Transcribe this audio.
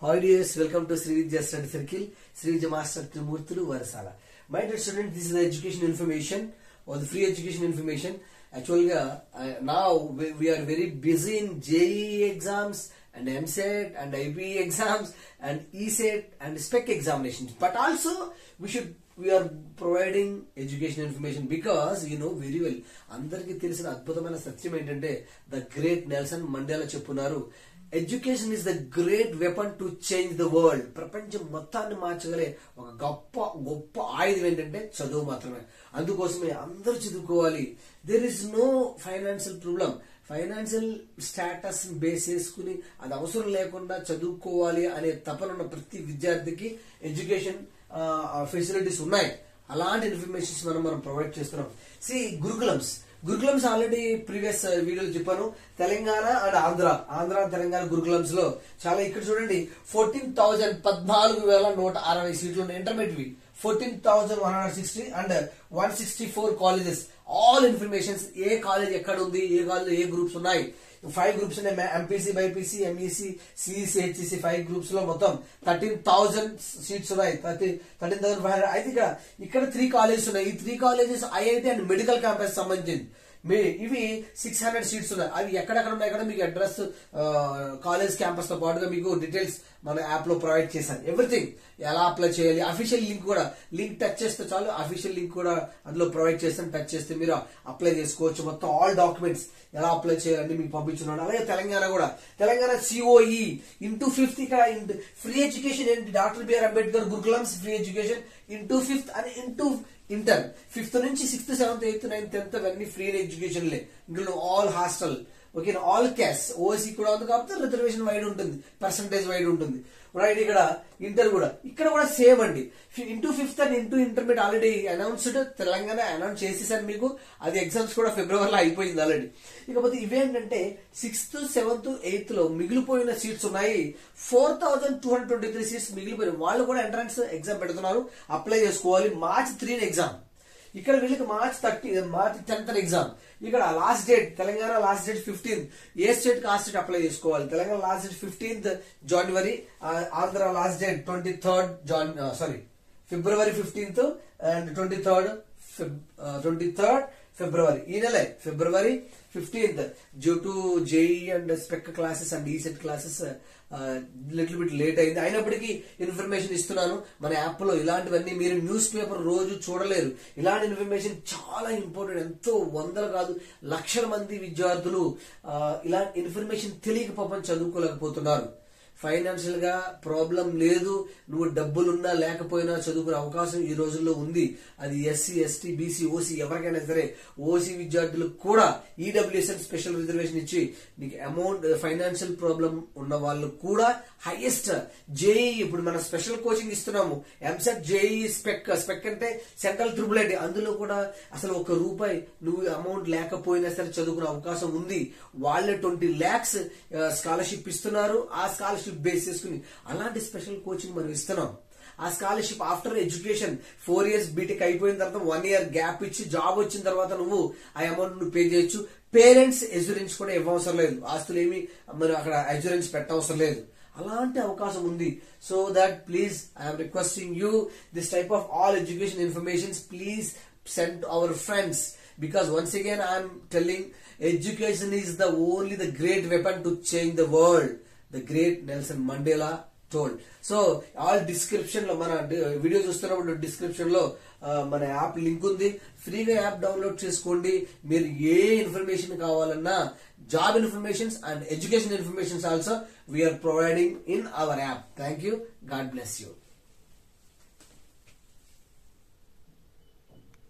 Audience, welcome to Sri Vidya Study Circle, Sri Vidya Master Trimurtulu Varasala. My dear student, this is the education information or the free education information. Actually, uh, I- now we, we are very busy in JEE exams and MSET and IB exams and ESET and SPEC examinations. But also, we should we are providing education information because you know very well అందరికీ తెలిసిన అద్భుతమైన సత్యం ఏంటంటే the great Nelson Mandela చెప్పున్నారు education is the great weapon to change the world ప్రపంచం మొత్తాన్ని మార్చగలే ఒక గొప్ప గొప్ప ఆయుధం ఏంటంటే చదువు మాత్రమే అందుకోసమే అందరూ చదువుకోవాలి there is no financial problem financial status base చేసుకుని అది అవసరం లేకుండా చదువుకోవాలి అనే తపన ఉన్న ప్రతి విద్యార్థికి ఎడ్యుకేషన్ ఫెసిలిటీస్ ఉన్నాయి అలాంటి ఇన్ఫర్మేషన్స్ మనం మనం ప్రొవైడ్ చేస్తున్నాం సి గురుకులమ్స్ గురుకులమ్స్ ఆల్రెడీ ప్రీవియస్ వీడియోలో చెప్పాను తెలంగాణ అండ్ ఆంధ్ర ఆంధ్ర తెలంగాణ గురుకులమ్స్ లో చాలా ఇక్కడ చూడండి ఫోర్టీన్ థౌజండ్ పద్నాలుగు వేల నూట అరవై సీట్లు ఉన్నాయి intermediate fourteen thousand one hundred sixty and one sixty four colleges all informations ఏ కాలేజ్ ఎక్కడ ఉంది ఏ కాలేజ్ ఏ గ్రూప్స్ ఉన్నాయి ఫైవ్ గ్రూప్స్ ఉన్నాయి MPC BiPC MEC CEC HEC five groups లో మొత్తం థర్టీన్ థౌసండ్ సీట్స్ ఉన్నాయి thirty thirteen thousand five hundred అయితే ఇక్కడ ఇక్కడ త్రీ కాలేజెస్ ఉన్నాయి ఈ three colleges IIT and medical campus సంబంధించింది మీ ఇవి సిక్స్ హండ్రెడ్ సీట్స్ ఉన్నాయి అవి ఎక్కడెక్కడ ఉన్నాయి కూడా మీకు అడ్రస్ కాలేజ్ క్యాంపస్ తో పాటుగా మీకు డీటెయిల్స్ మన యాప్ లో ప్రొవైడ్ చేశాను ఎవ్రీథింగ్ ఎలా అప్లై చేయాలి అఫీషియల్ లింక్ కూడా లింక్ టచ్ చేస్తే చాలు అఫీషియల్ లింక్ కూడా అందులో ప్రొవైడ్ చేస్తాను టచ్ చేస్తే మీరు అప్లై చేసుకోవచ్చు మొత్తం ఆల్ డాక్యుమెంట్స్ ఎలా అప్లై చేయాలని మీకు పంపించున్నాను అలాగే తెలంగాణ కూడా తెలంగాణ సిఓఈ ఇంటూ ఫిఫ్త్ ఇక్కడ ఫ్రీ ఎడ్యుకేషన్ ఏంటి doctor BR Ambedkar gurukulams free education into fifth అని ఇంటూ ఇంటర్ ఫిఫ్త్ నుంచి sixth seventh eighth ninth tenth అవన్నీ ఫ్రీ ఎడ్యుకేషన్ లే ఇందులో all hostel okay all caste OC కూడా ఉంది కాబట్టి రిజర్వేషన్ వైడ్ ఉంటుంది పర్సంటేజ్ వైడ్ ఉంటుంది రైట్ ఇక్కడ ఇంటర్ కూడా ఇక్కడ కూడా సేమ్ అండి into fifth and into intermediate already announced Telangana announce చేసేసారు మీకు అది ఎగ్జామ్స్ కూడా ఫిబ్రవరిలో అయిపోయింది ఆల్రెడీ ఇకపోతే ఇవేంటంటే సిక్స్త్ సెవెంత్ ఎయిత్ లో మిగిలిపోయిన సీట్స్ ఉన్నాయి four thousand two hundred twenty three seats మిగిలిపోయిన వాళ్ళు కూడా ఎంట్రన్స్ ఎగ్జామ్ పెడుతున్నారు అప్లై చేసుకోవాలి మార్చ్ త్రీ ఎగ్జామ్ ఇక్కడ వీళ్ళకి March thirty March tenth exam ఇక్కడ last date Telangana last date fifteenth ఏ స్టేట్ కి ఆ స్టేట్ అప్లై చేసుకోవాలి తెలంగాణ లాస్ట్ డేట్ ఫిఫ్టీన్త్ జనవరి Andhra last date twenty third Jan sorry ఫిబ్రవరి fifteenth and twenty third twenty third ఫిబ్రవరి ఈ నెలే ఫిబ్రవరి fifteenth due to JEE and spec classes and ECET classes little bit late అయింది అయినప్పటికీ information ఇస్తున్నాను మన యాప్ లో ఇలాంటివన్నీ మీరు న్యూస్ పేపర్ రోజు చూడలేరు ఇలాంటి ఇన్ఫర్మేషన్ చాలా ఇంపార్టెంట్ ఎంతో వందలు కాదు లక్షల మంది విద్యార్థులు ఆ, ఇలాంటి ఇన్ఫర్మేషన్ తెలియక పాపం చదువుకోలేకపోతున్నారు ఫైనాన్షియల్ గా ప్రాబ్లం లేదు నువ్వు డబ్బులున్నా లేకపోయినా చదువుకునే అవకాశం ఈ రోజుల్లో ఉంది అది ఎస్సీ ఎస్టీ బీసీ ఓసీ ఎవరికైనా సరే ఓసీ విద్యార్థులకు కూడా ఈడబ్ల్యూఎస్ఎన్ స్పెషల్ రిజర్వేషన్ ఇచ్చి నీకు అమౌంట్ ఫైనాన్షియల్ ప్రాబ్లం ఉన్న వాళ్ళు కూడా హైయెస్ట్ జేఈ ఇప్పుడు మనం స్పెషల్ కోచింగ్ ఇస్తున్నాము ఎంసెట్ జేఈ స్పెక్ స్పెక్ అంటే సెంట్రల్ ట్రిపుల్ ఐటీ అందులో కూడా అసలు ఒక రూపాయి నువ్వు అమౌంట్ లేకపోయినా సరే చదువుకునే అవకాశం ఉంది వాళ్ళే ట్వంటీ ల్యాక్స్ స్కాలర్షిప్ ఇస్తున్నారు ఆ స్కాలర్షిప్ బేస్ చేసుకుని అలాంటి స్పెషల్ కోచింగ్ మనం ఇస్తున్నాం ఆ scholarship after education four years BTech అయిపోయిన తర్వాత వన్ ఇయర్ గ్యాప్ ఇచ్చి జాబ్ వచ్చిన తర్వాత నువ్వు ఆ అమౌంట్ నువ్వు పే చేయొచ్చు పేరెంట్స్ ఎజురెన్స్ కూడా ఇవ్వవసరం లేదు ఆస్తులు ఏమి మరి అక్కడ ఎజురెన్స్ పెట్టవసరం లేదు అలాంటి అవకాశం ఉంది so that please I'm requesting you this type of all education informations please send our friends because once again I am telling education is the only the great weapon to change the world. The great Nelson Mandela told. So all description లో మన video చూస్తున్నప్పుడు description లో ఆ, మన app link ఉంది ఫ్రీగా app download చేసుకోండి మీరు ఏ ఇన్ఫర్మేషన్ కావాలన్నా job informations and education informations also we are providing in our app thank you God bless you